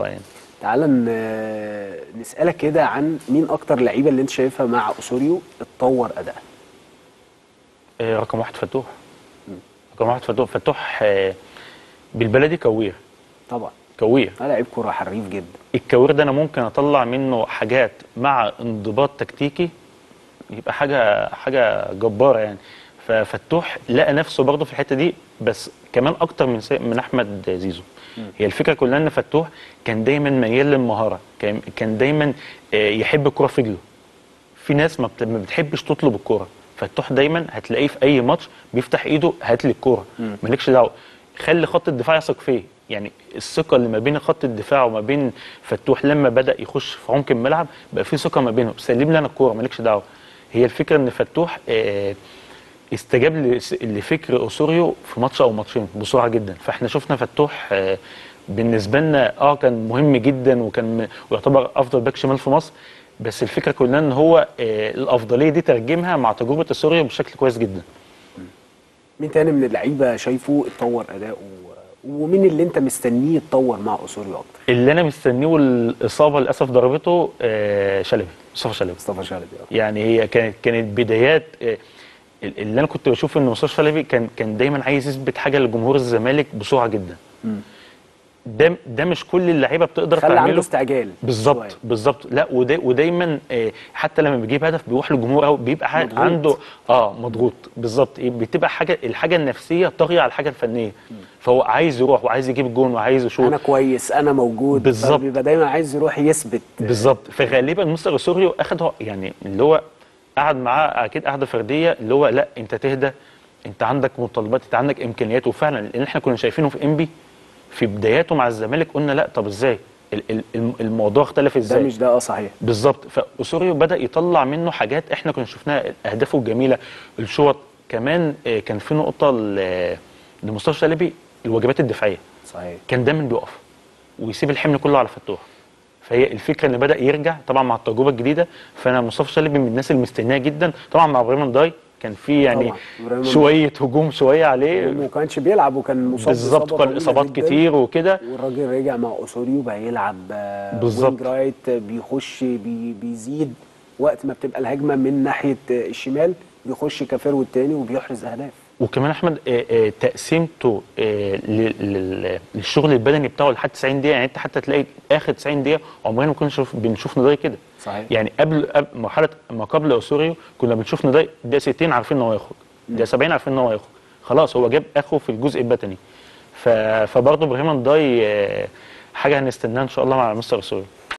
اتوقع يعني تعال ن- نسالك كده عن مين اكتر لعيبه اللي انت شايفها مع اسوريو اتطور اداءها آه، رقم واحد فتوح رقم واحد فتوح فتوح آه، بالبلدي كوير طبعا كوير ده لعيب كوره حريف جدا الكوير ده انا ممكن اطلع منه حاجات مع انضباط تكتيكي يبقى حاجه حاجه جباره يعني ففتوح لقى نفسه برضه في الحته دي بس كمان اكتر من سي- من احمد زيزو هي الفكره كلها ان فتوح كان دايما ميال للمهاره كان كان دايما آه، يحب الكره في رجله في ناس ما بت- ما بتحبش تطلب الكوره فتوح دايما هتلاقيه في اي ماتش بيفتح ايده هات لي الكوره مالكش دعوه خلي خط الدفاع يثق فيه يعني الثقه اللي ما بين خط الدفاع وما بين فتوح لما بدا يخش في عمق الملعب بقى في ثقه ما بينهم سلم لي انا الكوره مالكش دعوه هي الفكره ان فتوح آه استجاب لس- لفكر اوسوريو في ماتش او ماتشين بسرعه جدا فاحنا شفنا فتوح آه، بالنسبه لنا اه كان مهم جدا وكان م- ويعتبر افضل باك شمال في مصر بس الفكره كلها ان هو آه، الافضليه دي ترجمها مع تجربه اوسوريو بشكل كويس جدا مين تاني من اللعيبه شايفه اتطور اداؤه ومين اللي انت مستنيه يتطور مع اسوريو اكتر اللي انا مستنيه الاصابه للاسف ضربته آه، شلبي مصطفى شلبي مصطفى شلبي آه. يعني هي كانت كانت بدايات آه، اللي انا كنت بشوف ان مصطفى شلبي كان كان دايما عايز يثبت حاجه لجمهور الزمالك بسرعه جدا ده ده مش كل اللعيبه بتقدر خلى عنده تعمله استعجال بالظبط شوية. بالظبط لا ودا ودايما آه، حتى لما بيجيب هدف بيروح للجمهور او بيبقى ح- مضغوط. عنده اه مضغوط بالظبط إيه، بتبقى حاجه الحاجه النفسيه طاغيه على الحاجه الفنيه فهو عايز يروح وعايز يجيب الجون وعايز يشوط انا كويس انا موجود بالظبط. بيبقى دايما عايز يروح يثبت بالظبط فغالبا مستر اوسوريو اخد هو- يعني اللي هو قعد معاه اكيد قعده فرديه اللي هو لا انت تهدى انت عندك متطلبات انت عندك امكانيات وفعلا لان احنا كنا شايفينه في انبي في بداياته مع الزمالك قلنا لا طب ازاي ال- ال- الم- الموضوع اختلف ده ازاي مش ده اه صحيح بالظبط فاسوريو بدا يطلع منه حاجات احنا كنا شفناها اهدافه الجميله الشوط كمان آه، كان في نقطه ل- لمصطفى شلبي الواجبات الدفاعيه صحيح كان دايما بيقف ويسيب الحمل كله على فتوح فهي الفكره ان بدا يرجع طبعا مع التجربه الجديده فانا مصطفى شلبي من الناس المستنيه جدا طبعا مع ابراهيم نداي كان في يعني طبعاً. إبراهيم نداي. شويه هجوم شويه عليه وما كانش بيلعب وكان مصاب بالظبط بإصابة كان طويلة اصابات جداً. كتير وكده والراجل رجع مع اسوريو بقى يلعب آه، بالظبط. وينج رايت آه، بيخش بي بيزيد وقت ما بتبقى الهجمه من ناحيه آه، الشمال بيخش كفيرو التاني وبيحرز اهداف وكمان احمد آه، آه، تقسيمته آه، لل- لل- للشغل البدني بتاعه لحد 90 دقيقه يعني انت حتى تلاقي اخر 90 دقيقه عمرنا ما كنا نشوف بنشوف نداي كده صحيح. يعني قبل قبل مرحله ما قبل اسوريو كنا بنشوف نداي دقيقه 60 عارفين ان هو يخرج دقيقه 70 عارفين ان هو يخرج خلاص هو جاب اخره في الجزء البدني ف- فبرضه ابراهيم نداي آه، حاجه هنستناها ان شاء الله مع مستر اسوريو